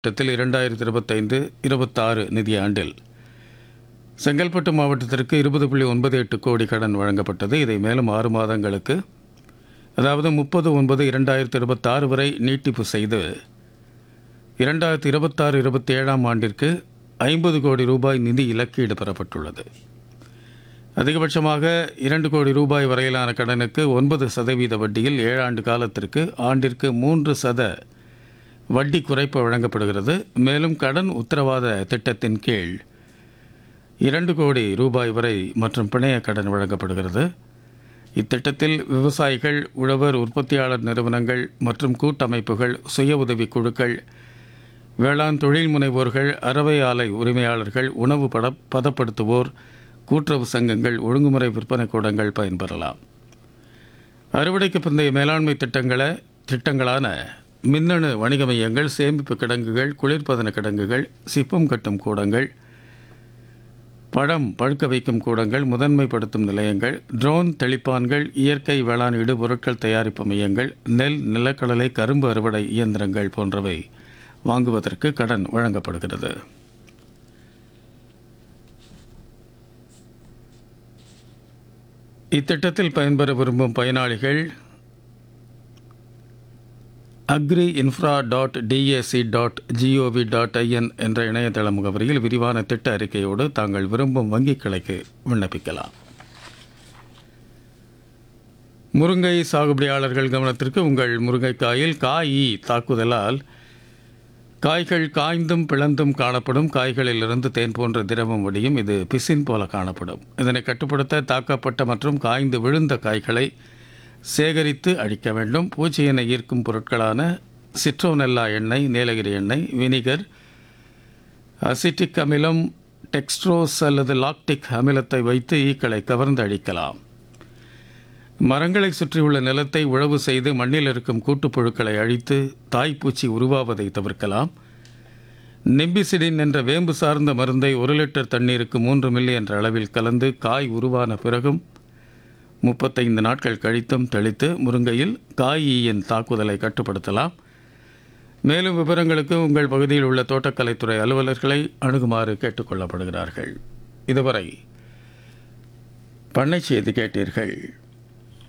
திட்டத்தில் இரண்டாயிரத்தி இருபத்தைந்து இருபத்தாறு நிதியாண்டில் செங்கல்பட்டு மாவட்டத்திற்கு இருபது புள்ளி ஒன்பது எட்டு கோடி கடன் வழங்கப்பட்டது இதை மேலும் ஆறு மாதங்களுக்கு அதாவது முப்பது ஒன்பது இரண்டாயிரத்தி இருபத்தாறு வரை நீட்டிப்பு செய்து இரண்டாயிரத்தி இருபத்தாறு இருபத்தி ஏழாம் ஆண்டிற்கு ஐம்பது கோடி ரூபாய் நிதி இலக்கீடு பெறப்பட்டுள்ளது அதிகபட்சமாக இரண்டு கோடி ரூபாய் வரையிலான கடனுக்கு ஒன்பது சதவீத வட்டியில் ஏழாண்டு காலத்திற்கு ஆண்டிற்கு மூன்று சத வட்டி குறைப்பு வழங்கப்படுகிறது மேலும் கடன் உத்தரவாத திட்டத்தின் கீழ் இரண்டு கோடி ரூபாய் வரை மற்றும் பிணைய கடன் வழங்கப்படுகிறது இத்திட்டத்தில் விவசாயிகள் உழவர் உற்பத்தியாளர் நிறுவனங்கள் மற்றும் கூட்டமைப்புகள் சுய உதவிக் குழுக்கள் வேளாண் தொழில் முனைவோர்கள் அறவை ஆலை உரிமையாளர்கள் உணவு பட பதப்படுத்துவோர் கூட்டுறவு சங்கங்கள் ஒழுங்குமுறை விற்பனை கூடங்கள் பயன்பெறலாம் அறுவடைக்கு பிந்தைய மேலாண்மை திட்டங்களை திட்டங்களான மின்னணு வணிக மையங்கள் சேமிப்பு கிடங்குகள் குளிர்பதன கிடங்குகள் சிப்பம் கட்டும் கூடங்கள் பழம் பழுக்க வைக்கும் கூடங்கள் முதன்மைப்படுத்தும் நிலையங்கள் ட்ரோன் தெளிப்பான்கள் இயற்கை வேளாண் இடுபொருட்கள் தயாரிப்பு மையங்கள் நெல் நிலக்கடலை கரும்பு அறுவடை இயந்திரங்கள் போன்றவை வாங்குவதற்கு கடன் வழங்கப்படுகிறது இத்திட்டத்தில் பயன்பெற விரும்பும் பயனாளிகள் agri infra dot DAC dot GOV dot IN என்ற இணையதள முகவரியில் விரிவான திட்ட அறிக்கையோடு தாங்கள் விரும்பும் வங்கிக் கிளைக்கு விண்ணப்பிக்கலாம் முருங்கை சாகுபடியாளர்கள் கவனத்திற்கு உங்கள் முருங்கைக்காயில் காய் ஈ தாக்குதலால் காய்கள் காய்ந்தும் பிளந்தும் காணப்படும் காய்களிலிருந்து தேன் போன்ற திரவம் வடியும் இது பிசின் போல காணப்படும் இதனை கட்டுப்படுத்த தாக்கப்பட்ட மற்றும் காய்ந்து விழுந்த காய்களை சேகரித்து அழிக்க வேண்டும் பூச்சியினை ஈர்க்கும் பொருட்களான சிட்ரோனெல்லா எண்ணெய் நீலகிரி எண்ணெய் வினிகர் அசிட்டிக் அமிலம் டெக்ஸ்ட்ரோஸ் அல்லது லாக்டிக் அமிலத்தை வைத்து ஈக்களை கவர்ந்து அழிக்கலாம் மரங்களை சுற்றியுள்ள நிலத்தை உழவு செய்து மண்ணில் இருக்கும் கூட்டுப்புழுக்களை அழித்து தாய்ப்பூச்சி உருவாவதை தவிர்க்கலாம் நிம்பிசிடின் என்ற வேம்பு சார்ந்த மருந்தை ஒரு லிட்டர் தண்ணீருக்கு மூன்று மில்லி என்ற அளவில் கலந்து காய் உருவான பிறகும் முப்பத்தைந்து நாட்கள் கழித்தும் தெளித்து முருங்கையில் காய் ஈயின் தாக்குதலை கட்டுப்படுத்தலாம் மேலும் விவரங்களுக்கு உங்கள் பகுதியில் உள்ள தோட்டக்கலைத்துறை அலுவலர்களை அணுகுமாறு கேட்டுக்கொள்ளப்படுகிறார்கள் இதுவரை பண்ணை செய்தி கேட்டீர்கள்